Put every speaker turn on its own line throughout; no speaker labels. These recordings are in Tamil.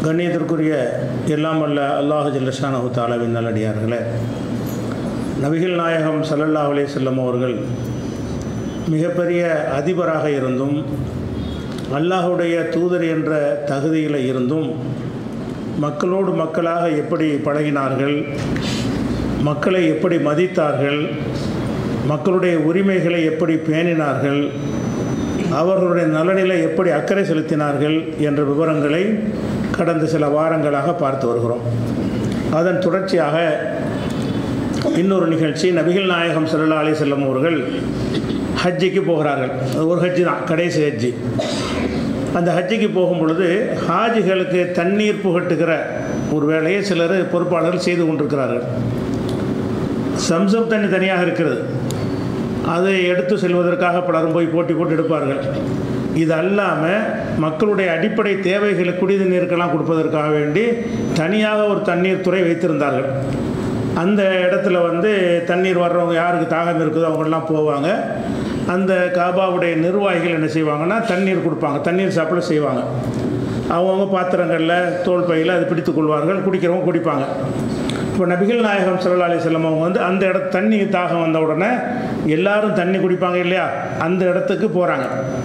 கண்ணியத்திற்குரிய எல்லாம் அல்ல அல்லாஹ் ஜல்லஷானஹு தாலாவின் நல்லடியார்களே நபிகள் நாயகம் சல்லல்லா அலே செல்லம் அவர்கள் மிகப்பெரிய அதிபராக இருந்தும் அல்லாஹுடைய தூதர் என்ற தகுதியில் இருந்தும் மக்களோடு மக்களாக எப்படி பழகினார்கள் மக்களை எப்படி மதித்தார்கள் மக்களுடைய உரிமைகளை எப்படி பேணினார்கள் அவர்களுடைய நலனிலை எப்படி அக்கறை செலுத்தினார்கள் என்ற விவரங்களை கடந்த சில வாரங்களாக பார்த்து வருகிறோம் அதன் தொடர்ச்சியாக இன்னொரு நிகழ்ச்சி நபிகள் நாயகம் சல்லா அலி செல்லம் அவர்கள் ஹஜ்ஜிக்கு போகிறார்கள் அது ஒரு ஹஜ்ஜி தான் கடைசி ஹஜ்ஜி அந்த ஹஜ்ஜிக்கு போகும் பொழுது ஹாஜிகளுக்கு தண்ணீர் புகட்டுகிற ஒரு வேலையை சிலர் பொறுப்பாளர்கள் செய்து கொண்டிருக்கிறார்கள் சம்சம் தண்ணி தனியாக இருக்கிறது அதை எடுத்து செல்வதற்காக பலரும் போய் போட்டி போட்டு எடுப்பார்கள் இது அல்லாமல் மக்களுடைய அடிப்படை தேவைகளை குடித நீருக்கெல்லாம் கொடுப்பதற்காக வேண்டி தனியாக ஒரு தண்ணீர் துறை வைத்திருந்தார்கள் அந்த இடத்துல வந்து தண்ணீர் வர்றவங்க யாருக்கு தாகம் இருக்குதோ அவங்கெல்லாம் போவாங்க அந்த காபாவுடைய நிர்வாகிகள் என்ன செய்வாங்கன்னா தண்ணீர் கொடுப்பாங்க தண்ணீர் சப்ளை செய்வாங்க அவங்கவுங்க பாத்திரங்களில் தோல் பையில் அது பிடித்து கொள்வார்கள் குடிக்கிறவங்க குடிப்பாங்க இப்போ நபிகள் நாயகம் சல்லா அலி செல்லம் அவங்க வந்து அந்த இடத்து தண்ணி தாகம் வந்த உடனே எல்லாரும் தண்ணி குடிப்பாங்க இல்லையா அந்த இடத்துக்கு போகிறாங்க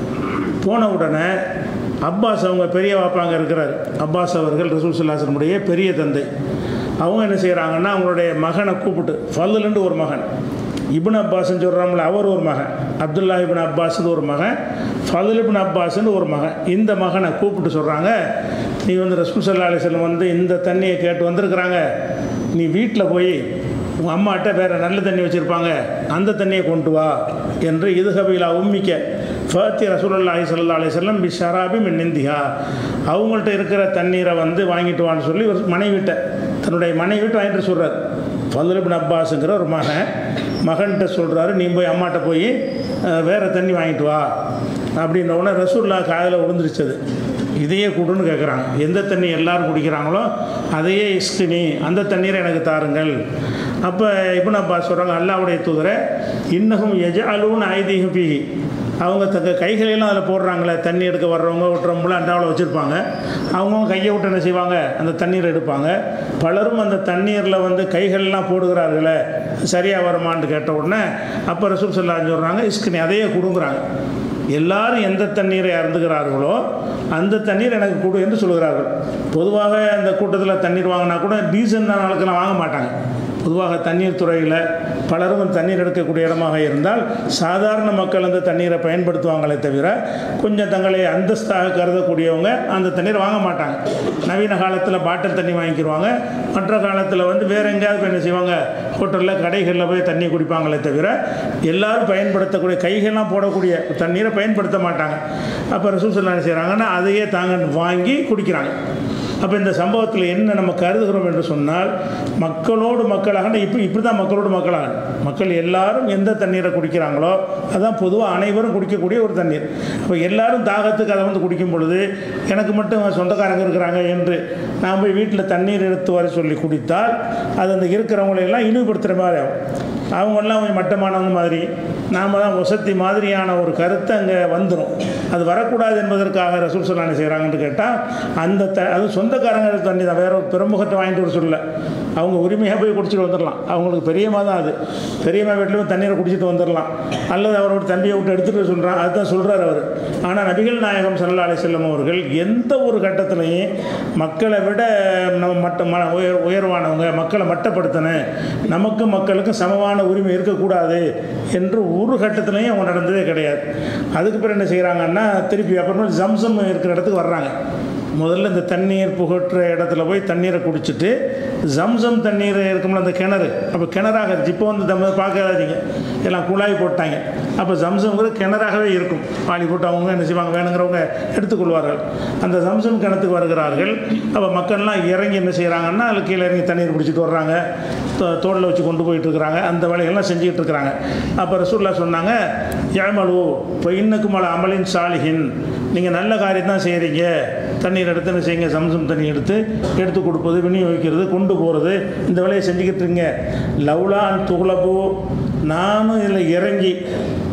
போன உடனே அப்பாஸ் அவங்க பெரிய வாப்பாங்க இருக்கிறார் அப்பாஸ் அவர்கள் ரசூல் சல்லாசனுடைய பெரிய தந்தை அவங்க என்ன செய்கிறாங்கன்னா அவங்களுடைய மகனை கூப்பிட்டு ஃபல்லுலேருந்து ஒரு மகன் இபின் அப்பாஸ்ன்னு சொல்கிறாங்களே அவர் ஒரு மகன் அப்துல்லா இபின் அப்பாஸ்னு ஒரு மகன் ஃபதுல் இபின் அப்பாஸ்னு ஒரு மகன் இந்த மகனை கூப்பிட்டு சொல்கிறாங்க நீ வந்து ரசூல் சல்லா அலி செல்லம் வந்து இந்த தண்ணியை கேட்டு வந்திருக்கிறாங்க நீ வீட்டில் போய் உங்கள் அம்மாட்ட வேறு நல்ல தண்ணி வச்சுருப்பாங்க அந்த தண்ணியை கொண்டு வா என்று இது கபிலா உம்மிக்க ஃபத்தி ரசூலுல்லாஹி சல்லா அலி செல்லம் பி ஷராபி மின் இந்தியா அவங்கள்ட்ட இருக்கிற தண்ணீரை வந்து வாங்கிட்டு வான்னு சொல்லி ஒரு மனைவிட்ட தன்னுடைய மனைவிட்டு வாங்கிட்டு சொல்கிறார் ஃபதுலிபின் அப்பாஸுங்கிற ஒரு மகன் மகன்கிட்ட சொல்கிறாரு நீ போய் அம்மாட்ட போய் வேறு தண்ணி வாங்கிட்டு வா அப்படின்ற உடனே ரசூல்லா காதில் விழுந்துருச்சது இதையே கொடுன்னு கேட்குறாங்க எந்த தண்ணி எல்லோரும் குடிக்கிறாங்களோ அதையே இஸ்கினி அந்த தண்ணீரை எனக்கு தாருங்கள் அப்போ இப்னு அப்பாஸ் சொல்கிறாங்க அல்லாவுடைய தூதரை இன்னகும் எஜ அலுன்னு ஐதீகம் பீகி அவங்க தங்க கைகளெல்லாம் அதில் போடுறாங்களே தண்ணி எடுக்க வர்றவங்க விட்டுறவங்களும் அண்டாவில் வச்சுருப்பாங்க அவங்கவுங்க கையை விட்டு என்ன செய்வாங்க அந்த தண்ணீரை எடுப்பாங்க பலரும் அந்த தண்ணீரில் வந்து கைகளெல்லாம் போடுகிறார்களே சரியாக வருமானு கேட்ட உடனே அப்போ ரசூல் சொல்லான்னு சொல்கிறாங்க இஸ்கினி அதையே கொடுங்குறாங்க எல்லாரும் எந்த தண்ணீரை அருந்துகிறார்களோ அந்த தண்ணீர் எனக்கு கொடு என்று சொல்கிறார்கள் பொதுவாக அந்த கூட்டத்தில் தண்ணீர் வாங்கினா கூட டீசன்ட் நாளுக்கெல்லாம் வாங்க மாட்டாங்க பொதுவாக தண்ணீர் துறையில் பலரும் அந்த தண்ணீர் எடுக்கக்கூடிய இடமாக இருந்தால் சாதாரண மக்கள் அந்த தண்ணீரை பயன்படுத்துவாங்களே தவிர கொஞ்சம் தங்களை அந்தஸ்தாக கருதக்கூடியவங்க அந்த தண்ணீர் வாங்க மாட்டாங்க நவீன காலத்தில் பாட்டில் தண்ணி வாங்கிக்கிடுவாங்க மற்ற காலத்தில் வந்து வேறு எங்கேயாவது என்ன செய்வாங்க ஹோட்டலில் கடைகளில் போய் தண்ணி குடிப்பாங்களே தவிர எல்லாரும் பயன்படுத்தக்கூடிய கைகள்லாம் போடக்கூடிய தண்ணீரை பயன்படுத்த மாட்டாங்க அப்போ ரசூல் என்ன செய்கிறாங்கன்னா அதையே தாங்க வாங்கி குடிக்கிறாங்க அப்போ இந்த சம்பவத்தில் என்ன நம்ம கருதுகிறோம் என்று சொன்னால் மக்களோடு மக்களாக இப்போ இப்படி தான் மக்களோடு மக்களாக மக்கள் எல்லாரும் எந்த தண்ணீரை குடிக்கிறாங்களோ அதுதான் பொதுவாக அனைவரும் குடிக்கக்கூடிய ஒரு தண்ணீர் அப்போ எல்லாரும் தாகத்துக்கு அதை வந்து குடிக்கும் பொழுது எனக்கு மட்டும் சொந்தக்காரங்க இருக்கிறாங்க என்று நான் போய் வீட்டில் தண்ணீர் எடுத்து வர சொல்லி குடித்தால் அது அந்த இருக்கிறவங்களையெல்லாம் இழிவுபடுத்துகிற மாதிரி ஆகும் அவங்கெல்லாம் கொஞ்சம் மட்டமானவங்க மாதிரி நாம் தான் வசதி மாதிரியான ஒரு கருத்து அங்கே வந்துடும் அது வரக்கூடாது என்பதற்காக ரசூல் சொல்லான செய்கிறாங்கன்னு கேட்டால் அந்த த அது சொந்தக்காரங்க தண்ணி தான் வேற ஒரு பிரமுகத்தை வாங்கிட்டு வர சொல்லல அவங்க உரிமையாக போய் குடிச்சிட்டு வந்துடலாம் அவங்களுக்கு பெரியம்மா தான் அது பெரியம்மா வீட்டில் தண்ணீரை குடிச்சிட்டு வந்துடலாம் அல்லது அவரோட தம்பியை விட்டு எடுத்துகிட்டு சொல்கிறான் அதுதான் சொல்கிறார் அவர் ஆனால் நபிகள் நாயகம் சல்லா அலி செல்லம் அவர்கள் எந்த ஒரு கட்டத்திலையும் மக்களை விட நம்ம மட்ட ம உயர் உயர்வானவங்க மக்களை மட்டப்படுத்தணும் நமக்கும் மக்களுக்கும் சமமான உரிமை இருக்கக்கூடாது என்று ஒரு கட்டத்திலையும் அவங்க நடந்ததே கிடையாது அதுக்கு பிறகு என்ன செய்கிறாங்கன்னா திருப்பி அப்புறமா ஜம்சம் இருக்கிற இடத்துக்கு வர்றாங்க முதல்ல இந்த தண்ணீர் புகட்டுற இடத்துல போய் தண்ணீரை குடிச்சிட்டு ஜம்சம் தண்ணீர் இருக்கும்ல அந்த கிணறு அப்போ கிணறாக இருந்துச்சு இப்போ வந்து தம்ம பார்க்காதீங்க எல்லாம் குழாய் போட்டாங்க அப்போ ஜம்சம்ங்கிறது கிணறாகவே இருக்கும் பாலி போட்டு அவங்க என்ன செய்வாங்க வேணுங்கிறவங்க எடுத்துக்கொள்வார்கள் அந்த ஜம்சம் கிணத்துக்கு வருகிறார்கள் அப்போ மக்கள்லாம் இறங்கி என்ன செய்கிறாங்கன்னா அதில் கீழே இறங்கி தண்ணீர் குடிச்சிட்டு வர்றாங்க தோளில் வச்சு கொண்டு போயிட்டு இருக்கிறாங்க அந்த வேலைகள்லாம் செஞ்சுக்கிட்டு இருக்கிறாங்க அப்போ ரசூல்லா சொன்னாங்க ஏமலு இப்போ இன்னுக்கு மலை அமலின் சாலிஹின் நீங்கள் நல்ல காரியம் தான் செய்கிறீங்க தண்ணீர் எடுத்து என்ன செய்யுங்க சம்சம் தண்ணி எடுத்து எடுத்து கொடுப்பது விநியோகிக்கிறது கொண்டு போகிறது இந்த வேலையை செஞ்சுக்கிட்டு இருக்கீங்க லவ்லான் துகுலபு நானும் இதில் இறங்கி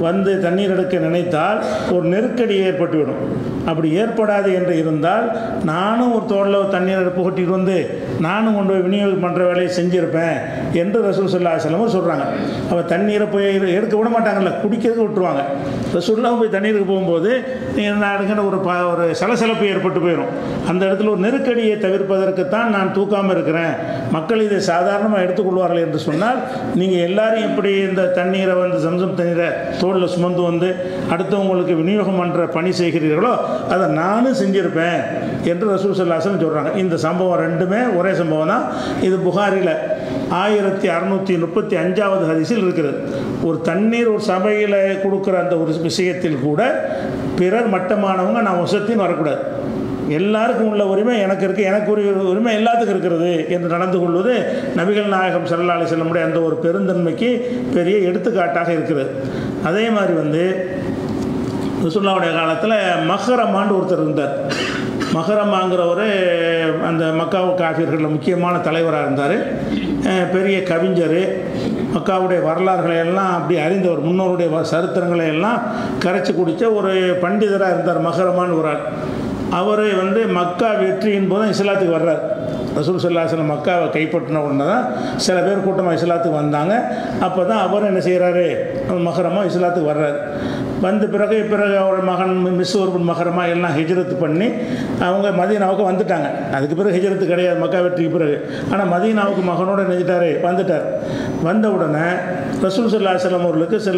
வந்து தண்ணீர் எடுக்க நினைத்தால் ஒரு நெருக்கடி ஏற்பட்டுவிடும் அப்படி ஏற்படாது என்று இருந்தால் நானும் ஒரு தோளில் தண்ணீர் எடுப்பு கொட்டிட்டு வந்து நானும் கொண்டு போய் விநியோகம் பண்ணுற வேலையை செஞ்சுருப்பேன் என்று ரசூல் சல்லா செல்லமும் சொல்கிறாங்க அப்போ தண்ணீரை போய் எடுக்க விட மாட்டாங்கல்ல குடிக்கிறதுக்கு விட்டுருவாங்க ரசூல்லாம் போய் தண்ணீருக்கு போகும்போது நாடுங்கிற ஒரு ப ஒரு சலசலப்பு ஏற்பட்டு போயிடும் அந்த இடத்துல ஒரு நெருக்கடியை தவிர்ப்பதற்குத்தான் நான் தூக்காமல் இருக்கிறேன் மக்கள் இதை சாதாரணமாக எடுத்துக்கொள்வார்கள் என்று சொன்னால் நீங்கள் எல்லாரும் எப்படி இந்த தண்ணீரை வந்து சம்சம் தண்ணீரை தோளில் சுமந்து வந்து அடுத்தவங்களுக்கு விநியோகம் பண்ணுற பணி செய்கிறீர்களோ அதை நானும் செஞ்சுருப்பேன் என்று ரசூல் சல்லாசன் சொல்கிறாங்க இந்த சம்பவம் ரெண்டுமே ஒரே சம்பவம் தான் இது புகாரில் ஆயிரத்தி அறநூற்றி முப்பத்தி அஞ்சாவது ஹதீஸில் இருக்கிறது ஒரு தண்ணீர் ஒரு சபையில் கொடுக்குற அந்த ஒரு விஷயத்தில் கூட பிறர் மட்டமானவங்க நான் வசத்தின்னு வரக்கூடாது எல்லாருக்கும் உள்ள உரிமை எனக்கு இருக்குது எனக்கு உரிய உரிமை எல்லாத்துக்கும் இருக்கிறது என்று நடந்து கொள்வது நபிகள் நாயகம் சல்லா அலி செல்லமுடைய அந்த ஒரு பெருந்தன்மைக்கு பெரிய எடுத்துக்காட்டாக இருக்கிறது அதே மாதிரி வந்து ரசுல்லாவுடைய காலத்தில் மஹரமான்னு ஒருத்தர் இருந்தார் மஹரமாங்கிறவர் அந்த மக்காவு காஃபியர்களில் முக்கியமான தலைவராக இருந்தார் பெரிய கவிஞர் மக்காவுடைய வரலாறுகளை எல்லாம் அப்படி அறிந்தவர் முன்னோருடைய வ- சரித்திரங்களை எல்லாம் கரைச்சி குடித்த ஒரு பண்டிதராக இருந்தார் மஹரமான்னு ஒரு ஆள் அவர் வந்து மக்கா வெற்றியின் போது இஸ்லாத்துக்கு வர்றார் ரசூல் சல்லாஹலம் மக்காவை கைப்பற்றின உடனே தான் சில பேர் கூட்டமாக இஸ்லாத்துக்கு வந்தாங்க அப்போ தான் அவர் என்ன செய்கிறாரு மகரமாக இஸ்லாத்துக்கு வர்றாரு வந்த பிறகு பிறகு அவர் மகன் மிஸ்வர்பன் மகரமா எல்லாம் ஹிஜ்ரத் பண்ணி அவங்க மதீனாவுக்கு வந்துட்டாங்க அதுக்கு பிறகு ஹிஜ்ரத்து கிடையாது மக்கா வெற்றிக்கு பிறகு ஆனால் மதீனாவுக்கு மகனோட நினைச்சிட்டாரு வந்துட்டார் வந்த உடனே ரசூல் சல்லா செல்லம் அவர்களுக்கு சில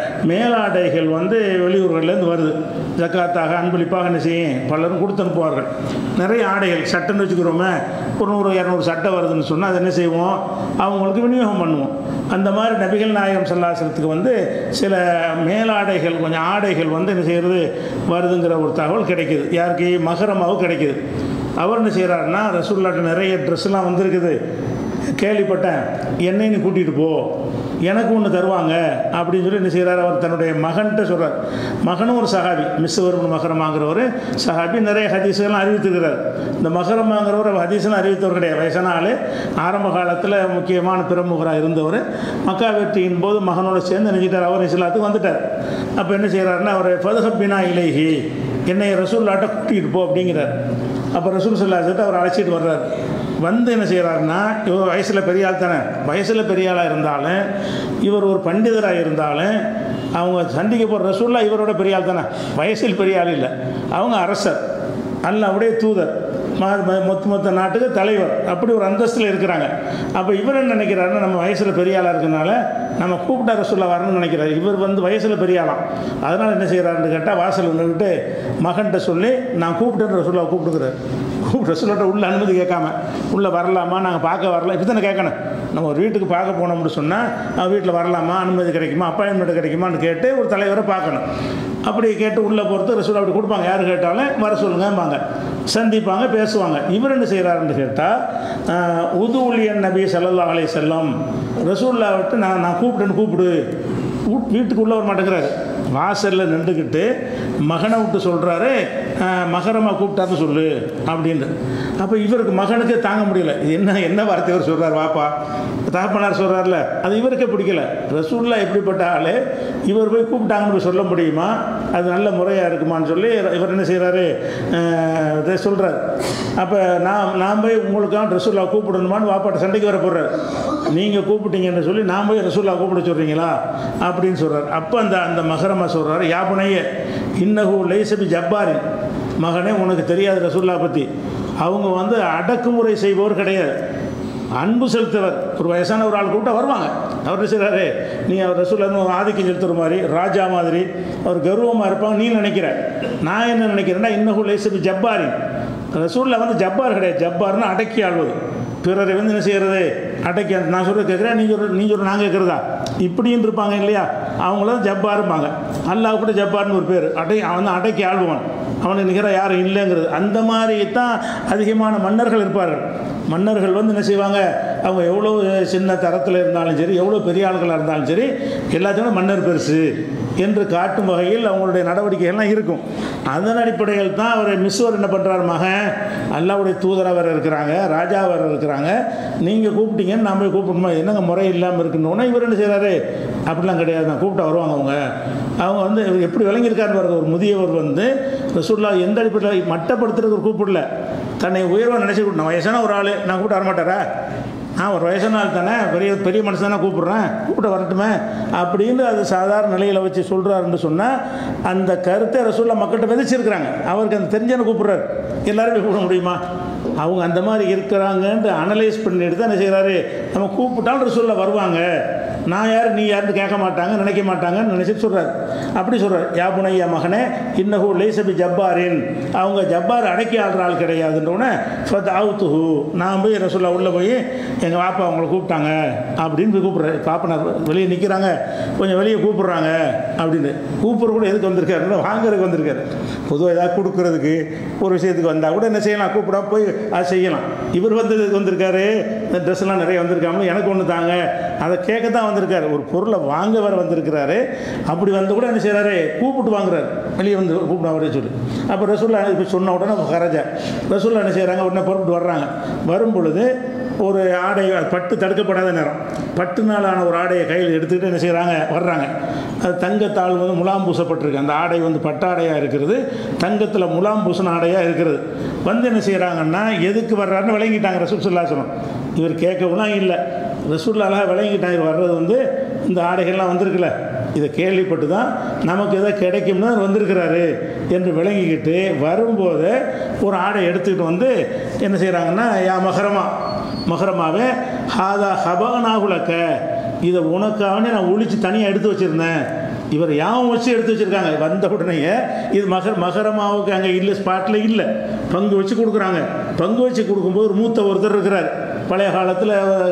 மேலாடைகள் வந்து வெளியூர்கள்லேருந்து வருது ஜக்காத்தாக அன்பளிப்பாக என்ன செய்யும் பலரும் கொடுத்து அனுப்புவார்கள் நிறைய ஆடைகள் சட்டைன்னு வச்சுக்கிறோமே ஒரு நூறு இரநூறு சட்டை வருதுன்னு சொன்னால் அதை என்ன செய்வோம் அவங்களுக்கு விநியோகம் பண்ணுவோம் அந்த மாதிரி நபிகள் நாயகம் சல்லாசனத்துக்கு வந்து சில மேலாடைகள் கொஞ்சம் ஆடைகள் வந்து என்ன செய்கிறது வருதுங்கிற ஒரு தகவல் கிடைக்குது யாருக்கு மகரமாவும் கிடைக்குது அவர் என்ன செய்கிறாருன்னா ரசூல்லாட்ட நிறைய ட்ரெஸ்லாம் வந்திருக்குது கேள்விப்பட்டேன் என்னை நீ கூட்டிகிட்டு போ எனக்கு ஒன்று தருவாங்க அப்படின்னு சொல்லி என்ன செய்கிறார் அவர் தன்னுடைய மகன்கிட்ட சொல்கிறார் மகனும் ஒரு சஹாபி மிஸ் வரும் மகரமாங்கிறவர் சஹாபி நிறைய ஹதீஸுகள்லாம் அறிவித்திருக்கிறார் இந்த மகரமாங்கிறவர் ஹதீஸ்லாம் அறிவித்தவர் கிடையாது வயசான ஆள் ஆரம்ப காலத்தில் முக்கியமான பிரமுகராக இருந்தவர் மக்கா வெற்றியின் போது மகனோட சேர்ந்து நினைச்சிட்டார் அவர் இஸ்லாத்துக்கு வந்துட்டார் அப்போ என்ன செய்கிறாருன்னா அவர் ஃபதுஹப்பினா இலேஹி என்னை ரசூல்லாட்ட கூட்டிகிட்டு போ அப்படிங்கிறார் அப்போ ரசூல் சொல்லாசத்தை அவர் அழைச்சிட்டு வர்றார் வந்து என்ன செய்கிறாருன்னா இவர் வயசில் பெரிய ஆள் தானே வயசில் பெரிய ஆளாக இருந்தாலும் இவர் ஒரு பண்டிதராக இருந்தாலும் அவங்க சண்டிக்க போகிற ரசூல்லா இவரோட பெரிய ஆள் தானே வயசில் பெரிய ஆள் இல்லை அவங்க அரசர் அல்லாவுடைய தூதர் ம- ம- மொத்த மொத்த நாட்டுக்கு தலைவர் அப்படி ஒரு அந்தஸ்தில் இருக்கிறாங்க அப்போ இவர் என்ன நினைக்கிறாருன்னா நம்ம வயசில் பெரிய ஆளாக இருக்கனால நம்ம கூப்பிட்டா ரசூல்லா வரணும்னு நினைக்கிறார் இவர் வந்து வயசில் பெரிய ஆளாம் அதனால் என்ன செய்கிறாருன்னு கேட்டால் வாசல் நின்றுக்கிட்டு மகன்கிட்ட சொல்லி நான் கூப்பிட்டேன்னு ரசூல்லா கூப்பிட்டுக்கிறார் கூப்பிட்டு ரசூல்லாட்ட உள்ள அனுமதி கேட்காம உள்ளே வரலாமா நாங்கள் பார்க்க வரலாம் இப்படி தானே கேட்கணும் நம்ம ஒரு வீட்டுக்கு பார்க்க போனோம்னு சொன்னால் வீட்டில் வரலாமா அனுமதி கிடைக்குமா அப்பாயின்மெண்ட் கிடைக்குமான்னு கேட்டு ஒரு தலைவரை பார்க்கணும் அப்படி கேட்டு உள்ளே பொறுத்து ரசூல் அப்படி கொடுப்பாங்க யார் கேட்டாலும் வர சொல்லுங்கம்பாங்க சந்திப்பாங்க பேசுவாங்க இவர் என்ன செய்கிறாருன்னு கேட்டால் உதுவுலியன் நபி ஸல்லல்லாஹு அலைஹி செல்லம் ரசூல்லா விட்டு நான் நான் கூப்பிட்டேன்னு கூப்பிடு வீட்- வீட்டுக்கு உள்ளே வர மாட்டேங்கிறாரு வாசலில் நின்றுக்கிட்டு மகனை விட்டு சொல்கிறாரு மகரமாக கூப்பிட்டான்னு சொல்லு அப்படின்னு அப்போ இவருக்கு மகனுக்கு தாங்க முடியல இது என்ன என்ன வார்த்தை இவர் சொல்கிறார் வாப்பா தகப்பனார் சொல்கிறார்ல அது இவருக்கே பிடிக்கல ரசூல்லா எப்படிப்பட்ட ஆள் இவர் போய் கூப்பிட்டாங்கன்னு போய் சொல்ல முடியுமா அது நல்ல முறையாக இருக்குமான்னு சொல்லி இவர் என்ன செய்கிறாரு இதை சொல்கிறார் அப்போ நான் நான் போய் உங்களுக்காக ரசூல்லா கூப்பிடணுமான்னு வாப்பாட்ட சண்டைக்கு வர போடுறாரு நீங்கள் கூப்பிட்டீங்கன்னு சொல்லி நான் போய் ரசூல்லா கூப்பிட சொல்கிறீங்களா அப்படின்னு சொல்கிறார் அப்போ அந்த அந்த மகரமா சொல்கிறாரு யாபனைய இன்னஹு லைசபி ஜப்பாரின் மகனே உனக்கு தெரியாது ரசூல்லா பற்றி அவங்க வந்து அடக்குமுறை செய்பவர் கிடையாது அன்பு செலுத்துவர் ஒரு வயசான ஒரு ஆள் கூப்பிட்டா வருவாங்க அவர் என்ன செய்கிறாரு நீ அவர் ரசூல் ஆதிக்கம் செலுத்துற மாதிரி ராஜா மாதிரி அவர் கௌரவமாக இருப்பாங்க நீ நினைக்கிற நான் என்ன நினைக்கிறேன்னா இன்னும் லேசபி ஜப்பாரி ரசூலில் வந்து ஜப்பார் கிடையாது ஜப்பார்னு அடக்கி ஆள்வது பிறரை வந்து என்ன செய்கிறது அடக்கி நான் சொல்கிறது கேட்குறேன் நீ சொல்ற நீ சொல்ற நான் கேட்குறதா இப்படின்னு இருப்பாங்க இல்லையா அவங்களும் ஜப்பாருப்பாங்க அல்லாஹ் கூட ஜப்பார்னு ஒரு பேர் அடை அவன் தான் அடக்கி ஆள்வான் அவனுக்கு நிகர யாரும் இல்லைங்கிறது அந்த மாதிரி தான் அதிகமான மன்னர்கள் இருப்பார்கள் மன்னர்கள் வந்து என்ன செய்வாங்க அவங்க எவ்வளோ சின்ன தரத்தில் இருந்தாலும் சரி எவ்வளோ பெரிய ஆளுகளாக இருந்தாலும் சரி எல்லாத்தையும் மன்னர் பெருசு என்று காட்டும் வகையில் அவங்களுடைய நடவடிக்கைகள்லாம் இருக்கும் அதன் அடிப்படையில் தான் அவர் மிஸ்வர் என்ன பண்ணுறார் மகன் அல்லாவுடைய தூதராக வேறு இருக்கிறாங்க ராஜா வேறு இருக்கிறாங்க நீங்கள் கூப்பிட்டீங்கன்னு நான் போய் கூப்பிடணுமா என்னங்க முறை இல்லாமல் இருக்குன்னு இவர் என்ன செய்கிறாரு அப்படிலாம் கிடையாது நான் கூப்பிட்டா வருவாங்க அவங்க அவங்க வந்து எப்படி விளங்கியிருக்காருன்னு பாருங்க ஒரு முதியவர் வந்து ரசூல்லா எந்த அடிப்படையில் மட்டப்படுத்துறதுக்கு ஒரு கூப்பிடல தன்னை உயர்வாக நினச்சி நான் வயசான ஒரு ஆள் நான் கூப்பிட்டு வரமாட்டாரா நான் ஒரு வயசான ஆள் தானே பெரிய பெரிய மனுஷன் தானே கூப்பிட்றேன் கூப்பிட வரட்டுமே அப்படின்னு அது சாதாரண நிலையில் வச்சு சொல்கிறாருன்னு சொன்னால் அந்த கருத்தை ரசூல்லா மக்கள்கிட்ட விதைச்சிருக்கிறாங்க அவருக்கு அந்த தெரிஞ்சவனை கூப்பிட்றாரு எல்லாருமே கூப்பிட முடியுமா அவங்க அந்த மாதிரி இருக்கிறாங்கன்ட்டு அனலைஸ் பண்ணிட்டு தான் என்ன செய்கிறாரு நம்ம கூப்பிட்டாலும் ரசூல்லா வருவாங்க நான் யார் நீ யாருன்னு கேட்க மாட்டாங்க நினைக்க மாட்டாங்கன்னு நினச்சிட்டு சொல்கிறார் அப்படி சொல்கிறார் யா புனையா மகனே இன்னஹூ லேசபி ஜப்பாரின் அவங்க ஜப்பார் அடக்கி ஆடுற ஆள் கிடையாதுன்றவுடனே ஃபத் ஆவுத்துஹு நான் போய் ரசூல்லா உள்ளே போய் எங்கள் பாப்பா அவங்கள கூப்பிட்டாங்க அப்படின்னு போய் கூப்பிட்றேன் பாப்பனார் வெளியே நிற்கிறாங்க கொஞ்சம் வெளியே கூப்பிட்றாங்க அப்படின்னு கூப்பிட்ற கூட எதுக்கு வந்திருக்காருன்னா வாங்குறதுக்கு வந்திருக்காரு பொதுவாக ஏதாவது கொடுக்குறதுக்கு ஒரு விஷயத்துக்கு வந்தால் கூட என்ன செய்யலாம் கூப்பிடாம போய் அதை செய்யலாம் இவர் வந்ததுக்கு வந்திருக்காரு இந்த ட்ரெஸ்லாம் நிறைய வந்திருக்காங்க எனக்கு ஒன்று தாங்க அதை கேட்க தான் வந்திருக்காரு ஒரு பொருளை வாங்க வர வந்திருக்கிறாரு அப்படி வந்து கூட என்ன செய்கிறாரு கூப்பிட்டு வாங்குறாரு வெளியே வந்து கூப்பிட வரே சொல்லி அப்போ ரசூல்லா இப்போ சொன்ன உடனே கரஜா ரசூல்லா என்ன செய்கிறாங்க உடனே புறப்பட்டு வர்றாங்க வரும் பொழுது ஒரு ஆடை பட்டு தடுக்கப்படாத நேரம் பட்டுனாலான ஒரு ஆடையை கையில் எடுத்துக்கிட்டு என்ன செய்கிறாங்க வர்றாங்க அது தங்கத்தாள் வந்து முலாம் பூசப்பட்டிருக்கு அந்த ஆடை வந்து பட்டாடையாக இருக்கிறது தங்கத்தில் முலாம் பூசின ஆடையாக இருக்கிறது வந்து என்ன செய்கிறாங்கன்னா எதுக்கு வர்றாருன்னு விளங்கிட்டாங்க ரசூல் சொல்லாசனம் இவர் கேட்கவும் இல்லை ரசூல்லாலாம் விளங்கிட்டாங்க இவர் வர்றது வந்து இந்த ஆடைகள்லாம் வந்திருக்குல்ல இதை கேள்விப்பட்டு தான் நமக்கு எதோ கிடைக்கும்னு அவர் வந்திருக்கிறாரு என்று விளங்கிக்கிட்டு வரும்போது ஒரு ஆடை எடுத்துக்கிட்டு வந்து என்ன செய்கிறாங்கன்னா யா மகரமா மகரமாவே ஹாதா ஹபகனாகுலக்க இதை உனக்காக நான் ஒழிச்சு தனியாக எடுத்து வச்சுருந்தேன் இவர் யாவும் வச்சு எடுத்து வச்சுருக்காங்க வந்த உடனேயே இது மகர் மகரமாவுக்கு அங்கே இல்லை ஸ்பாட்டில் இல்லை பங்கு வச்சு கொடுக்குறாங்க பங்கு வச்சு கொடுக்கும்போது ஒரு மூத்த ஒருத்தர் இருக்கிறார் பழைய காலத்தில்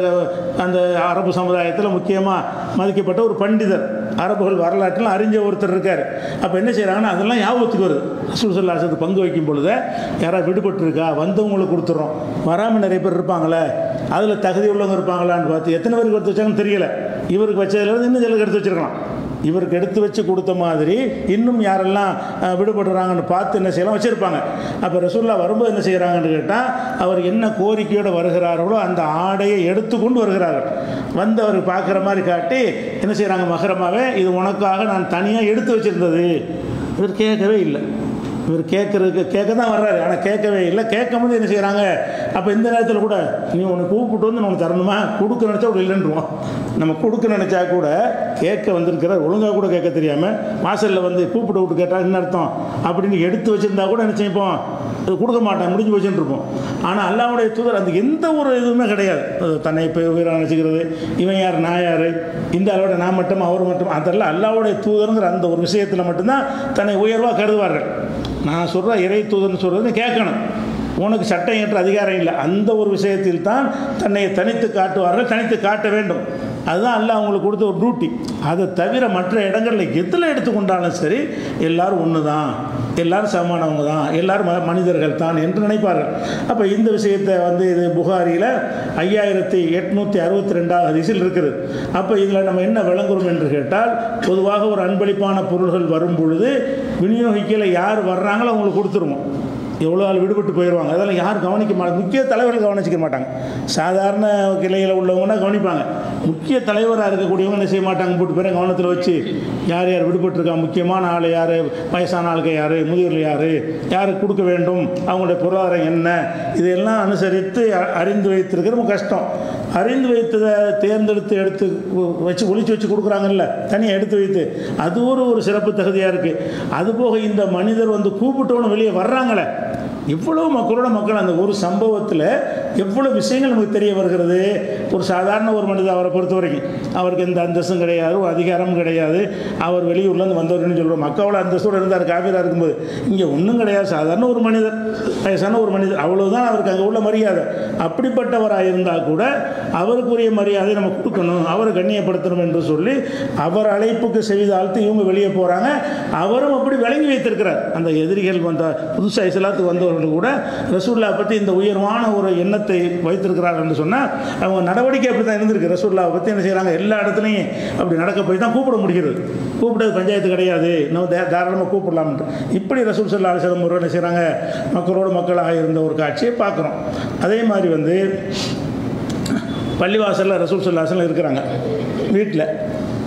அந்த அரபு சமுதாயத்தில் முக்கியமாக மதிக்கப்பட்ட ஒரு பண்டிதர் அரபுகள் வரலாற்றில் அறிஞ்ச ஒருத்தர் இருக்கார் அப்போ என்ன செய்கிறாங்கன்னா அதெல்லாம் ஞாபகத்துக்கு வருது ரசூல் பங்கு வைக்கும் பொழுது யாராவது விடுபட்டிருக்கா வந்தவங்களுக்கு கொடுத்துட்றோம் வராமல் நிறைய பேர் இருப்பாங்களே அதில் தகுதி உள்ளவங்க இருப்பாங்களான்னு பார்த்து எத்தனை பேருக்கு எடுத்து வச்சாங்கன்னு தெரியல இவருக்கு வச்சதுலேருந்து இன்னும் சிலருக்கு எடுத்து வச்சிருக்கலாம் இவருக்கு எடுத்து வச்சு கொடுத்த மாதிரி இன்னும் யாரெல்லாம் அஹ், விடுபடுறாங்கன்னு பார்த்து என்ன செய்யலாம் வச்சுருப்பாங்க அப்போ ரசூல்லா வரும்போது என்ன செய்கிறாங்கன்னு கேட்டால் அவர் என்ன கோரிக்கையோடு வருகிறார்களோ அந்த ஆடையை எடுத்துக்கொண்டு வருகிறார்கள் வந்து அவர் பார்க்குற மாதிரி காட்டி என்ன செய்கிறாங்க மகரமாவே இது உனக்காக நான் தனியாக எடுத்து வச்சுருந்தது இவர் கேட்கவே இல்லை இவர் கேட்குறதுக்கு கேட்க தான் வர்றாரு ஆனால் கேட்கவே இல்லை கேட்கும் போது என்ன செய்கிறாங்க அப்போ இந்த நேரத்தில் கூட நீ உனக்கு கூப்பிட்டு வந்து உனக்கு தரணுமா கொடுக்க நினச்சா கூட இல்லைன்றுவோம் நம்ம கொடுக்க நினச்சா கூட கேட்க வந்திருக்கிறார் ஒழுங்காக கூட கேட்க தெரியாமல் வாசலில் வந்து கூப்பிட்டு விட்டு கேட்டால் என்ன அர்த்தம் அப்படின்னு எடுத்து வச்சுருந்தா கூட என்ன செய்ப்போம் அது கொடுக்க மாட்டான் முடிஞ்சு போச்சுன்னு இருப்போம் ஆனால் அல்லாவுடைய தூதர் அந்த எந்த ஒரு இதுவுமே கிடையாது அது தன்னை இப்போ உயிராக நினச்சிக்கிறது இவன் யார் நான் யார் இந்த அளவோட நான் மட்டும் அவர் மட்டும் அதெல்லாம் அல்லாவுடைய தூதருங்கிற அந்த ஒரு விஷயத்தில் மட்டும்தான் தன்னை உயர்வாக கருதுவார்கள் நான் சொல்கிற இறை தூதர்னு சொல்கிறது கேட்கணும் உனக்கு சட்டம் ஏற்ற அதிகாரம் இல்லை அந்த ஒரு விஷயத்தில் தான் தன்னை தனித்து காட்டுவார்கள் தனித்து காட்ட வேண்டும் அதுதான் அல்லாஹ் அவங்களுக்கு கொடுத்த ஒரு டியூட்டி அதை தவிர மற்ற இடங்களில் எதில் எடுத்துக்கொண்டாலும் சரி எல்லாரும் ஒன்று தான் எல்லாரும் சமமானவங்க தான் எல்லாரும் ம- மனிதர்கள் தான் என்று நினைப்பார்கள் அப்போ இந்த விஷயத்தை வந்து இது புகாரியில் ஐயாயிரத்தி எட்நூற்றி அறுபத்தி ரெண்டாவது ஹதீஸில் இருக்குது அப்போ இதில் நம்ம என்ன விளங்குறோம் என்று கேட்டால் பொதுவாக ஒரு அன்பளிப்பான பொருள்கள் வரும் பொழுது விநியோகிக்கல யார் வர்றாங்களோ அவங்களுக்கு கொடுத்துருவோம் எவ்வளோ ஆள் விடுபட்டு போயிடுவாங்க அதெல்லாம் யாரும் கவனிக்க மாட்டாங்க முக்கிய தலைவர்கள் கவனிச்சிக்க மாட்டாங்க சாதாரண கிளையில் உள்ளவங்கன்னா கவனிப்பாங்க முக்கிய தலைவராக இருக்கக்கூடியவங்க என்ன செய்ய மாட்டாங்க போட்டு பேரை கவனத்தில் வச்சு யார் யார் விடுபட்டிருக்கா முக்கியமான ஆள் யார் வயசான ஆளுங்க யார் முதியோர்கள் யார் யாருக்கு கொடுக்க வேண்டும் அவங்களுடைய பொருளாதாரம் என்ன இதெல்லாம் அனுசரித்து அ- அறிந்து வைத்திருக்கிறது ரொம்ப கஷ்டம் அறிந்து வைத்ததை தேர்ந்தெடுத்து எடுத்து உ- வச்சு ஒளிச்சு வச்சு கொடுக்குறாங்கல்ல தனியாக எடுத்து வைத்து அது ஒரு ஒரு சிறப்பு தகுதியாக இருக்குது அதுபோக இந்த மனிதர் வந்து கூப்பிட்டோன்னு வெளியே வர்றாங்களே இவ்வளவு மக்களோட மக்கள் அந்த ஒரு சம்பவத்தில் எவ்வளோ விஷயங்கள் நமக்கு தெரிய வருகிறது ஒரு சாதாரண ஒரு மனிதர் அவரை பொறுத்த வரைக்கும் அவருக்கு எந்த அந்தஸ்தும் கிடையாது ஒரு அதிகாரமும் கிடையாது அவர் வெளியூர்லேருந்து வந்தவர்னு சொல்கிறோம் மக்களோட அந்தஸ்தோடு இருந்தார் காவிராக இருக்கும்போது இங்கே ஒன்றும் கிடையாது சாதாரண ஒரு மனிதர் வயசான ஒரு மனிதர் அவ்வளவுதான் அவருக்கு அங்கே உள்ள மரியாதை அப்படிப்பட்டவராக இருந்தால் கூட அவருக்குரிய மரியாதை நம்ம கொடுக்கணும் அவரை கண்ணியப்படுத்தணும் என்று சொல்லி அவர் அழைப்புக்கு செய்தாழ்த்து இவங்க வெளியே போகிறாங்க அவரும் அப்படி விளங்கி வைத்திருக்கிறார் அந்த எதிரிகள் வந்த புதுசாக இஸ்லாத்துக்கு வந்தவர்கள் கூட ரசூல்லா பற்றி இந்த உயர்வான ஒரு எண்ணத்தை வைத்திருக்கிறார்கள் என்று சொன்னால் அவங்க நடவடிக்கை அப்படி தான் இருந்திருக்கு ரசூல்லாவை பற்றி என்ன செய்கிறாங்க எல்லா இடத்துலையும் அப்படி நடக்க போய் தான் கூப்பிட முடிகிறது கூப்பிட்டது பஞ்சாயத்து கிடையாது நம்ம தே தாராளமாக கூப்பிடலாம்னு இப்படி ரசூல் சல்லா அலிஸ்லம் ஒரு என்ன செய்கிறாங்க மக்களோடு மக்களாக இருந்த ஒரு காட்சியை பார்க்குறோம் அதே மாதிரி வந்து பள்ளிவாசலில் ரசூல் சல்லாசலம் இருக்கிறாங்க வீட்டில்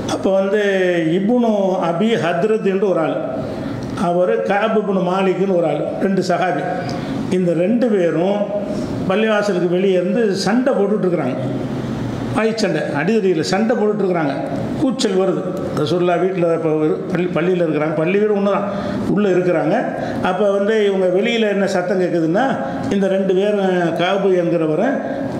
அப்போ வந்து இப்னு அபி ஹத்ரத் என்று ஒரு ஆள் அவர் காப் இப்னு மாலிக்னு ஒரு ஆள் ரெண்டு சஹாபி இந்த ரெண்டு பேரும் பள்ளிவாசலுக்கு வெளியே இருந்து சண்டை போட்டுட்ருக்குறாங்க வாய்ச்சண்டை அடிதடியில் சண்டை போட்டுட்ருக்குறாங்க கூச்சல் வருது ரசூல்லா வீட்டில் இப்போ பள்ளி பள்ளியில் இருக்கிறாங்க பள்ளி வீடு ஒன்று தான் உள்ளே இருக்கிறாங்க அப்போ வந்து இவங்க வெளியில் என்ன சத்தம் கேட்குதுன்னா இந்த ரெண்டு பேரும் காபு என்கிறவரை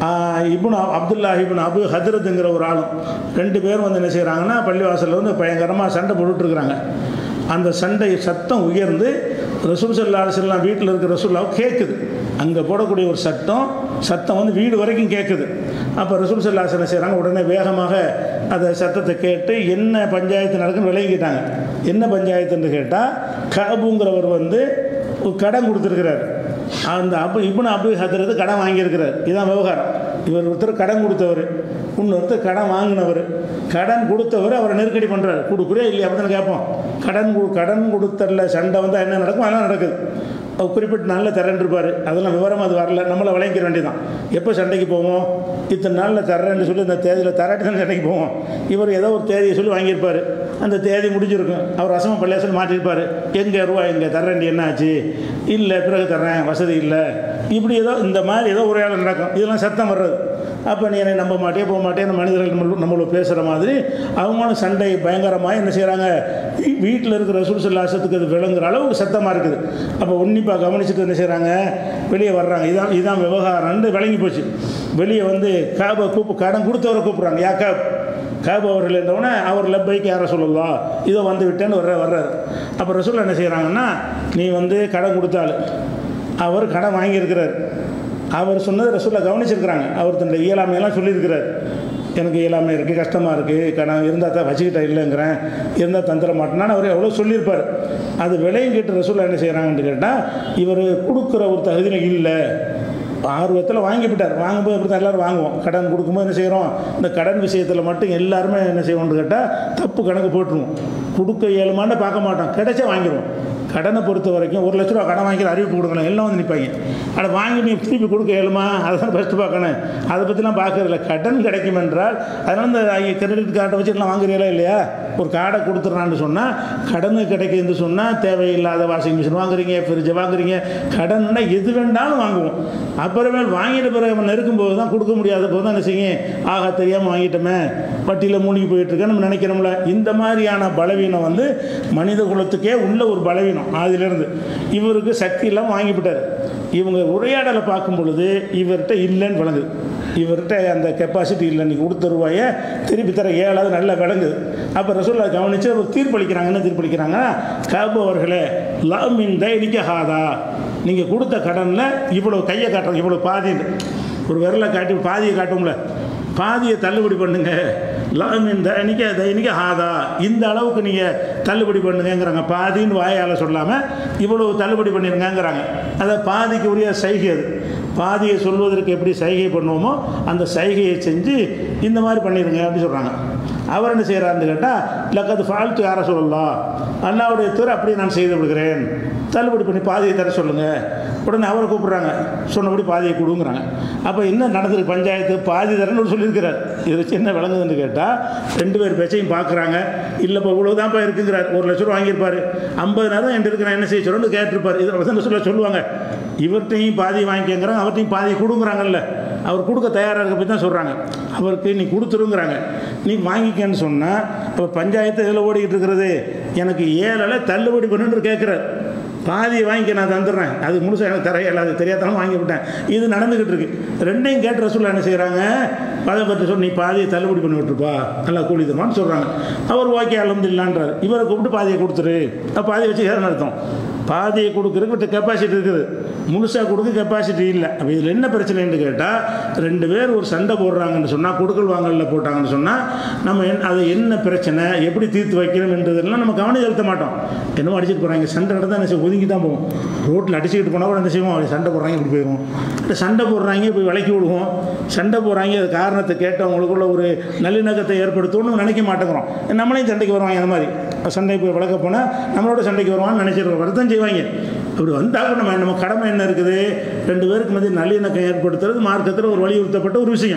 இப்னு அப்துல்லா இப்னு அபு ஹதரத்துங்கிற ஒரு ஆளும் ரெண்டு பேரும் வந்து என்ன செய்கிறாங்கன்னா பள்ளிவாசலில் வந்து பயங்கரமாக சண்டை போட்டுட்ருக்குறாங்க அந்த சண்டை சத்தம் உயர்ந்து ரசூல் சல்லா அலிஸ்லாம் வீட்டில் இருக்கிற ரசூல்லாவும் கேட்குது அங்கே போடக்கூடிய ஒரு சத்தம் சத்தம் வந்து வீடு வரைக்கும் கேட்குது அப்போ ரசூல் சல்லா என்ன செய்கிறாங்க உடனே வேகமாக அந்த சத்தத்தை கேட்டு என்ன பஞ்சாயத்து நடக்குன்னு விளங்கிட்டாங்க என்ன பஞ்சாயத்துன்னு கேட்டால் காபுங்கிறவர் வந்து ஒரு கடன் கொடுத்துருக்கிறார் அந்த அபு இப்னு அபு ஹதரது கடன் வாங்கியிருக்கிறார் இதுதான் விவகாரம் இவர் ஒருத்தர் கடன் கொடுத்தவர் இன்னொருத்தர் கடன் வாங்கினவர் கடன் கொடுத்தவர் அவரை நெருக்கடி பண்ணுறாரு கொடுக்குறே இல்லையா அப்படி கேட்போம் கடன் கொடு- கடன் கொடுத்தரில் சண்டை வந்தால் என்ன நடக்கும் அதெல்லாம் நடக்குது அவர் குறிப்பிட்ட நாளில் தரேன் இருப்பார் அதெல்லாம் விவரம் அது வரல நம்மளை விளங்கிக்க வேண்டியதான் எப்போ சண்டைக்கு போவோம் இத்தனை நாளில் தர்றேன்னு சொல்லி இந்த தேதியில் தராட்டி தான் சண்டைக்கு போவோம் இவர் ஏதோ ஒரு தேதியை சொல்லி வாங்கியிருப்பார் அந்த தேதி முடிஞ்சிருக்கும் அவர் ரசம பள்ளியாசல் மாட்டியிருப்பார் எங்கே ரூபா எங்கே தர்றேன்டி என்ன ஆச்சு இல்லை பிறகு தர்றேன் வசதி இல்லை இப்படி ஏதோ இந்த மாதிரி ஏதோ உரையாடல் நடக்கும் இதெல்லாம் சத்தம் வர்றது அப்போ நீ என்னை நம்ப மாட்டே போக மாட்டேன் மனிதர்கள் நம்ம நம்மள பேசுகிற மாதிரி அவங்களும் சண்டை பயங்கரமாக என்ன செய்கிறாங்க வீட்டில் இருக்கிற ரசூல் சல்லாசத்துக்கு அது விளங்குற அளவுக்கு சத்தமாக இருக்குது அப்போ உன்னிப்பாக கவனிச்சுட்டு என்ன செய்கிறாங்க வெளியே வர்றாங்க இதான் இதான் விவகாரம்னு விளங்கி போச்சு வெளியே வந்து காபை கூப்பு கடன் கொடுத்தவரை கூப்பிட்றாங்க யா காப் காபு அவர்கள் என்றவுடனே அவர் லப்பைக்கு யாரை சொல்லலாம் இதோ வந்து விட்டேன்னு வர்ற வர்றாரு அப்போ ரசூல் என்ன செய்கிறாங்கன்னா நீ வந்து கடன் கொடுத்தாள் அவர் கடன் வாங்கியிருக்கிறார் அவர் சொன்னது ரசூலை கவனிச்சிருக்கிறாங்க அவர் தன்னுடைய இயலாமையெல்லாம் சொல்லியிருக்கிறார் எனக்கு இயலாமை இருக்குது கஷ்டமாக இருக்குது கடன் இருந்தால் தான் வச்சுக்கிட்ட இல்லைங்கிறேன் இருந்தால் தந்துட மாட்டேனான்னு அவர் எவ்வளோ சொல்லியிருப்பார் அது விலையும் கேட்டு ரசூலா என்ன செய்கிறாங்கன்னு கேட்டால் இவர் கொடுக்குற ஒரு தகுதியில் இல்லை ஆர்வத்தில் வாங்கிவிட்டார் வாங்கும்போது அப்படி தான் எல்லோரும் வாங்குவோம் கடன் கொடுக்கும்போது என்ன செய்கிறோம் இந்த கடன் விஷயத்தில் மட்டும் எல்லாருமே என்ன செய்வோம்னு கேட்டால் தப்பு கணக்கு போட்டுருவோம் கொடுக்க இயலுமான்னு பார்க்க மாட்டோம் கிடைச்சா வாங்கிடுவோம் கடனை பொறுத்த வரைக்கும் ஒரு லட்ச ரூபா கடன் வாங்கிற அறிவிப்பு கொடுக்கணும் எல்லாம் வந்து நிற்பாங்க அதை வாங்கி நீ திருப்பி கொடுக்க இயலுமா அதை தான் ஃபஸ்ட்டு பார்க்கணும் அதை பற்றிலாம் பார்க்கறதில்ல கடன் கிடைக்கும் என்றால் அதனால் இந்த கிரெடிட் கார்டை வச்சு எல்லாம் வாங்குறீங்களா இல்லையா ஒரு கார்டை கொடுத்துட்றான்னு சொன்னால் கடனு கிடைக்குதுன்னு சொன்னால் தேவையில்லாத வாஷிங் மிஷின் வாங்குறீங்க ஃப்ரிட்ஜை வாங்குறீங்க கடன்னா எது வேண்டாலும் வாங்குவோம் அப்புறமேல் வாங்கிட்ட பிறகு நம்ம நெருக்கும் போது தான் கொடுக்க முடியாத போது தான் என்ன செய்யும் ஆகா தெரியாமல் வாங்கிட்டோமே வட்டியில் மூழ்கி போயிட்டுருக்கேன் நம்ம நினைக்கிறோம்ல இந்த மாதிரியான பலவீனம் வந்து மனித குலத்துக்கே உள்ள ஒரு பலவீனம் ஆதிலிருந்து இவருக்கு சக்தி இல்லாமல் வாங்கிவிட்டார் இவங்க உரையாடலை பார்க்கும் பொழுது இவர்கிட்ட இல்லைன்னு விளங்குது இவர்கிட்ட அந்த கெப்பாசிட்டி இல்லை நீ கொடுத்த ரூபாயை திருப்பி தர ஏழாவது நல்லா விளங்குது அப்போ ரசூல்லா கவனித்து ஒரு தீர்ப்பளிக்கிறாங்க என்ன தீர்ப்பளிக்கிறாங்கன்னா காபு அவர்களே லவ் மின் தைனிக்க ஹாதா நீங்கள் கொடுத்த கடனில் இவ்வளோ கையை காட்டுறோம் இவ்வளோ பாதின்னு ஒரு விரலை காட்டி பாதியை காட்டும்ல பாதியை தள்ளுபடி பண்ணுங்க லாம் இந்த அன்றைக்கி தைனிக்க ஆதா இந்த அளவுக்கு நீங்கள் தள்ளுபடி பண்ணுங்கங்கிறாங்க பாதின்னு வாயால் சொல்லாமல் இவ்வளவு தள்ளுபடி பண்ணிருங்கங்கிறாங்க அதை பாதிக்கு உரிய சைகை அது பாதியை சொல்வதற்கு எப்படி சைகை பண்ணுவோமோ அந்த சைகையை செஞ்சு இந்த மாதிரி பண்ணிடுங்க அப்படின்னு சொல்கிறாங்க அவர் என்ன செய்கிறாருன்னு கேட்டால் லக்கது ஃபால்த்து யாரை சொல்லலாம் அல்லாவுடைய தூர அப்படியே நான் செய்து விடுகிறேன் தள்ளுபடி பண்ணி பாதியை தர சொல்லுங்கள் உடனே அவரை கூப்பிட்றாங்க சொன்னபடி பாதியை கொடுங்கிறாங்க அப்போ என்ன நடந்திருக்கு பஞ்சாயத்து பாதி தரேன்னு சொல்லியிருக்கிறார் இதை வச்சு என்ன விளங்குதுன்னு கேட்டால் ரெண்டு பேர் பேச்சையும் பார்க்குறாங்க இல்லை இப்போ இவ்வளோ தான்ப்பா இருக்குங்கிறார் ஒரு லட்ச ரூபா வாங்கியிருப்பார் ஐம்பதுனாயிரம் என்கிட்ட இருக்கிற என்ன செய்ய சொல்லணும்னு கேட்டிருப்பார் இதை வந்து சொல்ல சொல்லுவாங்க இவர்கிட்டையும் பாதி வாங்கிக்கங்கிறாங்க அவர்கிட்டையும் பாதி கொடுங்குறாங்கல்ல அவர் கொடுக்க தயாராக இருக்க பற்றி தான் சொல்கிறாங்க அவருக்கு நீ கொடுத்துருங்கிறாங்க நீ வாங்கிக்கன்னு சொன்னால் இப்போ பஞ்சாயத்து இதில் ஓடிக்கிட்டு இருக்கிறது எனக்கு ஏழில் தள்ளுபடி பண்ணுன்னு கேட்குறாரு பாதியை வாங்கிக்க நான் தந்துடுறேன் அது முழுசாக எனக்கு தர இயலாது தெரியாதாலும் வாங்கி விட்டேன் இது நடந்துக்கிட்டு இருக்கு ரெண்டையும் கேட்ட ரசூல் என்ன செய்கிறாங்க அதை பற்றி சொல்லி நீ பாதியை தள்ளுபடி பண்ணி விட்டுருப்பா நல்லா கூலி தருவான்னு சொல்கிறாங்க அவர் ஓகே அலமதுல்லான்றார் இவரை கூப்பிட்டு பாதியை கொடுத்துரு அப்ப பாதியை வச்சு ஏதாவது அர்த்தம் பாதியை கொடுக்குறதுக்கு கெப்பாசிட்டி இருக்குது முழுசாக கொடுக்க கெப்பாசிட்டி இல்லை அப்போ இதில் என்ன பிரச்சனைன்னு கேட்டால் ரெண்டு பேர் ஒரு சண்டை போடுறாங்கன்னு சொன்னால் கொடுக்கல் வாங்கல்ல போட்டாங்கன்னு சொன்னால் நம்ம என் அது என்ன பிரச்சனை எப்படி தீர்த்து வைக்கணும் என்றதெல்லாம் நம்ம கவனம் செலுத்த மாட்டோம் என்னமோ அடிச்சுட்டு போகிறாங்க சண்டை நடந்தால் என்ன செய்வோம் ஒதுங்கி தான் போவோம் ரோட்டில் அடிச்சுக்கிட்டு போனால் கூட என்ன செய்வோம் அப்படி சண்டை போடுறாங்க இப்படி போயிடுவோம் இல்லை சண்டை போடுறாங்க போய் விலக்கி விடுவோம் சண்டை போடுறாங்க அது காரணத்தை கேட்டவங்களுக்குள்ள ஒரு நல்லிணக்கத்தை ஏற்படுத்தணும்னு நினைக்க மாட்டேங்கிறோம் நம்மளையும் சண்டைக்கு வருவாங்க அந்த மாதிரி சண்டை போய் வளர்க்க போனால் நம்மளோட சண்டைக்கு வருவான்னு நினச்சிருக்கோம் வருத்தம் செய்வாங்க அப்படி வந்தால் நம்ம நம்ம கடமை என்ன இருக்குது ரெண்டு பேருக்கு மத்திய நல்லிணக்கம் ஏற்படுத்துறது மார்க்கத்தில் ஒரு வலியுறுத்தப்பட்ட ஒரு விஷயம்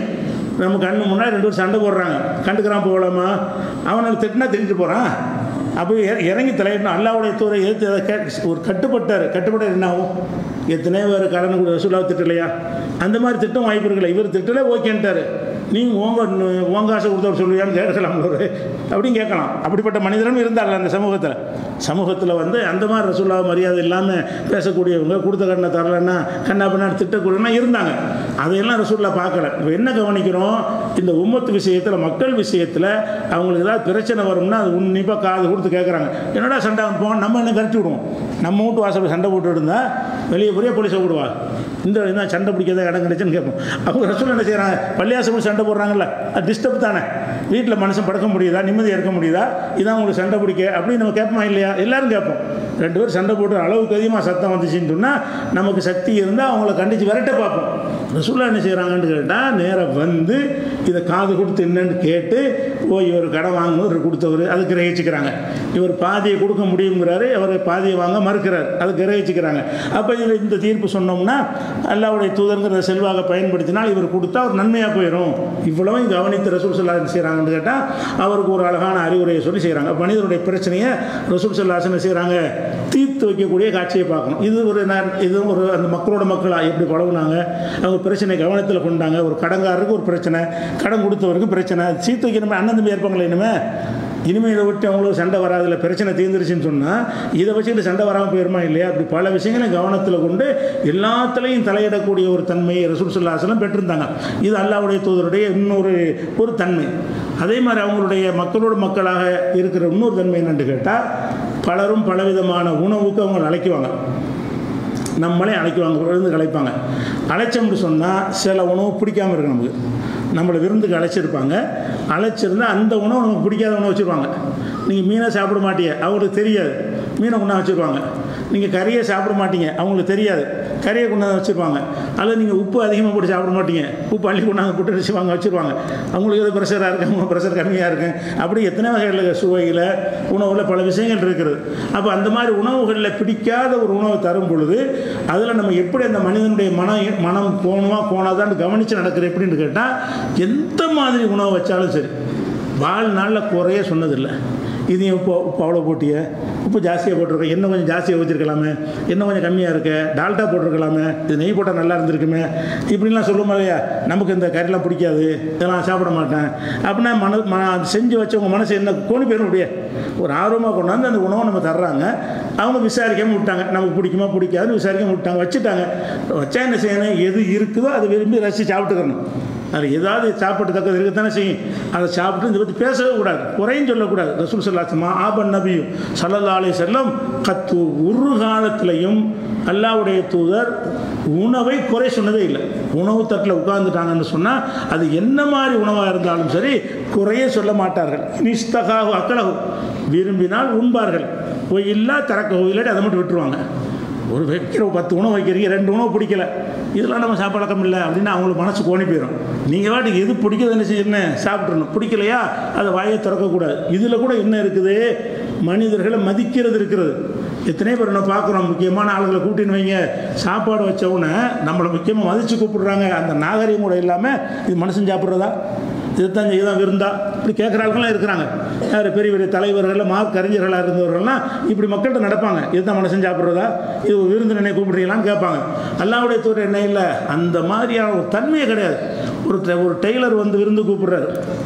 நம்ம கண்ணு முன்னாடி ரெண்டு பேரும் சண்டை போடுறாங்க கண்டுக்கிறான் போகலாமா அவனை திட்டினா திட்டிட்டு போகிறான் அப்போ இற- இறங்கி தலையிடணும் அல்லாவுடைய தூரை எதிர்த்து அதை கே ஒரு கட்டுப்பட்டார் கட்டுப்பட்டார் என்ன ஆகும் எத்தனை பேர் கடன் கூட ரசூலாவை திட்டலையா அந்த மாதிரி திட்டம் வாய்ப்பு இருக்குல்ல இவர் திட்டலே ஓகேன்ட்டார் நீங்கள் உங்க உங்க ஆசை கொடுத்தவர் சொல்லுவியான்னு கேட்கலாம் ஒரு அப்படின்னு கேட்கலாம் அப்படிப்பட்ட மனிதனும் இருந்தார்கள் அந்த சமூகத்தில் சமூகத்தில் வந்து அந்த மாதிரி ரசூல்லா மரியாதை இல்லாமல் பேசக்கூடியவங்க கொடுத்த கண்ணை தரலன்னா கண்ணா பண்ணா திட்டக்கூடியவங்க இருந்தாங்க அதையெல்லாம் ரசூல்லா பார்க்கல இப்போ என்ன கவனிக்கிறோம் இந்த உம்மத்து விஷயத்தில் மக்கள் விஷயத்தில் அவங்களுக்கு ஏதாவது பிரச்சனை வரும்னா அது உன்னிப்பாக காது கொடுத்து கேட்குறாங்க என்னடா சண்டை போவோம் நம்ம என்ன விரட்டி விடுவோம் நம்ம வீட்டு வாசல் சண்டை போட்டு இருந்தால் வெளியே போய் போலீஸை விடுவா இந்த என்ன சண்டை பிடிக்காத இடம் கிடைச்சுன்னு கேட்போம் அவங்க ரசூல் என்ன செய்கிறாங்க பள்ளியாசம் சண்டை போடுறாங்கல்ல அது டிஸ்டர்ப் தானே வீட்டில் மனுஷன் படுக்க முடியுதா நிம்மதியாக இருக்க முடியுதா இதான் உங்களுக்கு சண்டை பிடிக்க அப்படின்னு நம்ம கேட்போமா இல்லையா எல்லாரும் கேட்போம் ரெண்டு பேரும் சண்டை போட்டு அளவுக்கு அதிகமாக சத்தம் வந்துச்சுன்னு சொன்னால் நமக்கு சக்தி இருந்தால் அவங்கள கண்டித்து விரட்ட பார்ப்போம் ரசூல்லா என்ன செய்கிறாங்கன்னு கேட்டால் நேராக வந்து இதை காது கொடுத்து என்னன்னு கேட்டு ஓ இவர் கடன் வாங்கும்போது கொடுத்தவர் அது கிரகிச்சுக்கிறாங்க இவர் பாதியை கொடுக்க முடியுங்கிறாரு அவர் பாதியை வாங்க மறுக்கிறார் அது கிரகிச்சுக்கிறாங்க அப்போ இதில் இந்த தீர்ப்பு சொன்னோம்னா அல்லாவுடைய தூதருங்கிற செல்வாக பயன்படுத்தினால் இவர் கொடுத்தா ஒரு நன்மையாக போயிடும் இவ்வளவும் கவனித்து ரசூல் சொல்லா என்ன செய்கிறாங்கன்னு கேட்டால் அவருக்கு ஒரு அழகான அறிவுரையை சொல்லி செய்கிறாங்க மனிதனுடைய பிரச்சனையை ரசூல் சொல்லாஸ் என்ன செய்கிறாங்க தீர்த்து வைக்கக்கூடிய காட்சியை பார்க்கணும் இது ஒரு ந- இது ஒரு அந்த மக்களோட மக்களாக எப்படி பழகுனாங்க அவங்க பிரச்சனை கவனத்தில் கொண்டாங்க ஒரு கடங்காரருக்கு ஒரு பிரச்சனை கடன் கொடுத்தவருக்கு பிரச்சனை அது தீர்த்து வைக்கணுமே அண்ணன் தம்பி இருப்பாங்களே இனிமே இனிமேல் இதை விட்டு அவங்களுக்கு சண்டை வராதுல பிரச்சனை தீர்ந்துருச்சுன்னு சொன்னால் இதை வச்சுக்கிட்டு சண்டை வராமல் போயிருமா இல்லையா அப்படி பல விஷயங்களையும் கவனத்தில் கொண்டு எல்லாத்துலேயும் தலையிடக்கூடிய ஒரு தன்மையை ரசூல் சொல்லாசலம் பெற்றிருந்தாங்க இது அல்லாவுடைய தூதருடைய இன்னொரு ஒரு தன்மை அதே மாதிரி அவங்களுடைய மக்களோட மக்களாக இருக்கிற இன்னொரு தன்மை என்னன்னு கேட்டால் பலரும் பலவிதமான உணவுக்கு அவங்க அழைக்குவாங்க நம்மளே அழைக்குவாங்க விருந்து அழைப்பாங்க அழைச்சோம்னு சொன்னால் சில உணவு பிடிக்காம இருக்கு நமக்கு நம்மளை விருந்துக்கு அழைச்சிருப்பாங்க அழைச்சிருந்தா அந்த உணவு நமக்கு பிடிக்காத உணவு வச்சுருவாங்க நீங்கள் மீனை சாப்பிட மாட்டீங்க அவங்களுக்கு தெரியாது மீனை கொண்டா வச்சுருவாங்க நீங்கள் கறியை சாப்பிட மாட்டீங்க அவங்களுக்கு தெரியாது கறியை கொண்டாந்து வச்சுருப்பாங்க அல்லது நீங்கள் உப்பு அதிகமாக போட்டு சாப்பிட மாட்டீங்க உப்பு அள்ளி கொண்டாந்து போட்டு வச்சுருவாங்க வச்சுருவாங்க அவங்களுக்கு எது ப்ரெஷராக இருக்கு அவங்க ப்ரெஷர் கம்மியாக இருக்கு அப்படி எத்தனை வகையில் சுவையில் உணவில் பல விஷயங்கள் இருக்கிறது அப்போ அந்த மாதிரி உணவுகளில் பிடிக்காத ஒரு உணவை தரும் பொழுது அதில் நம்ம எப்படி அந்த மனிதனுடைய மனம் மனம் போகணுமா போனாதான்னு கவனித்து நடக்குது எப்படின்னு கேட்டால் எந்த மாதிரி உணவு வச்சாலும் சரி வாழ்நாளில் குறைய சொன்னதில்லை இது இப்போ உப்பு அவ்வளோ போட்டிய உப்பு ஜாஸ்தியாக போட்டிருக்க இன்னும் கொஞ்சம் ஜாஸ்தியாக ஊற்றிருக்கலாமே இன்னும் கொஞ்சம் கம்மியாக இருக்கு டால்டா போட்டிருக்கலாமே இது நெய் போட்டால் நல்லா இருந்திருக்குமே இப்படிலாம் சொல்லுமா இல்லையா நமக்கு இந்த கறிலாம் பிடிக்காது இதெல்லாம் சாப்பிட மாட்டேன் அப்படின்னா மன ம அது செஞ்சு வச்சவங்க மனசு என்ன கோணி போயிடும் அப்படியே ஒரு ஆர்வமாக கொண்டாந்து அந்த உணவை நம்ம தர்றாங்க அவங்க விசாரிக்காமல் விட்டாங்க நமக்கு பிடிக்குமா பிடிக்காதுன்னு விசாரிக்காம விட்டாங்க வச்சுட்டாங்க வச்சா என்ன செய்யணும் எது இருக்குதோ அதை விரும்பி ரசித்து சாப்பிட்டுக்கணும் அது ஏதாவது சாப்பிட்டத்தக்கது இருக்கத்தானே செய்யும் அதை சாப்பிட்டு இதை பற்றி பேசவே கூடாது குறையும் சொல்லக்கூடாது ரசூல் சல்லாசமா ஆபன் நபியும் சல்லல்லா அலைஹி செல்லம் கத்து ஒரு காலத்திலையும் அல்லாவுடைய தூதர் உணவை குறை சொன்னதே இல்லை உணவு தட்டில் உட்கார்ந்துட்டாங்கன்னு சொன்னால் அது என்ன மாதிரி உணவாக இருந்தாலும் சரி குறையே சொல்ல மாட்டார்கள் நிஸ்தகாகு அக்கலகு விரும்பினால் உண்பார்கள் ஒய் இல்லா தரக்க இல்லாட்டி அதை மட்டும் விட்டுருவாங்க ஒரு வைக்கிற பத்து உணவு வைக்கிறீங்க ரெண்டு உணவு பிடிக்கல இதெல்லாம் நம்ம சாப்பிடக்கம் இல்லை அப்படின்னு அவங்களுக்கு மனசு கோணி போயிடும் நீங்கள் வாட்டுக்கு எது பிடிக்குது என்ன செய்யணும் சாப்பிட்றணும் பிடிக்கலையா அதை வாயை திறக்கக்கூடாது இதில் கூட என்ன இருக்குது மனிதர்களை மதிக்கிறது இருக்கிறது எத்தனை பேர் நம்ம பார்க்குறோம் முக்கியமான ஆளுகளை கூட்டின்னு வைங்க சாப்பாடு வச்ச உடனே நம்மளை முக்கியமாக மதித்து கூப்பிடுறாங்க அந்த நாகரிகம் கூட இல்லாமல் இது மனுஷன் சாப்பிட்றதா இதுதான் இதுதான் விருந்தா இப்படி கேட்குற ஆளுங்களாம் இருக்கிறாங்க யார் பெரிய பெரிய தலைவர்கள் மார்க் அறிஞர்களாக இருந்தவர்கள்லாம் இப்படி மக்கள்கிட்ட நடப்பாங்க இதுதான் மனுஷன் சாப்பிட்றதா இது ஒரு விருந்து நினை கூப்பிடுறீங்களான்னு கேட்பாங்க அல்லாவுடைய தூர் என்ன இல்லை அந்த மாதிரியான ஒரு தன்மையே கிடையாது ஒரு ட- ஒரு டெய்லர் வந்து விருந்து கூப்பிடுறாரு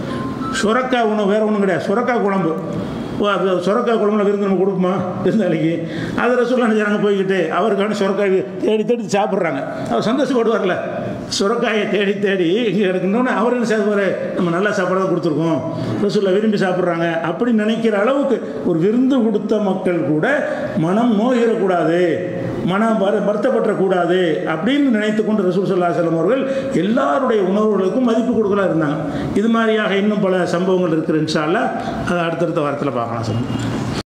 சுரக்கா உணவு வேறு ஒன்றும் கிடையாது சுரக்கா குழம்பு ஓ அது சுரக்கா குழம்புல விருந்து நம்ம கொடுப்போமா விருந்தாளிக்கு அது ரசூல்லா நினைச்சாங்க போய்கிட்டு அவருக்கான சுரக்காய் தேடி தேடி சாப்பிட்றாங்க அவர் சந்தோஷப்படுவார்ல சுரக்காயை தேடி தேடி இங்கே எடுக்கணும்னு அவர் என்ன செய்வார் நம்ம நல்ல சாப்பாடு தான் கொடுத்துருக்கோம் ரசூல்லா விரும்பி சாப்பிட்றாங்க அப்படி நினைக்கிற அளவுக்கு ஒரு விருந்து கொடுத்த மக்கள் கூட மனம் நோயிடக்கூடாது மனம் வரு வருத்தப்பற்றக்கூடாது அப்படின்னு நினைத்து கொண்டு ரசூல் சல்லா செல்லம் அவர்கள் எல்லாருடைய உணர்வுகளுக்கும் மதிப்பு கொடுக்கலாம் இருந்தாங்க இது மாதிரியாக இன்னும் பல சம்பவங்கள் இருக்கிற இன்ஷா அல்லாஹ் அதை அடுத்தடுத்த வாரத்தில் பார்க்கலாம் சார்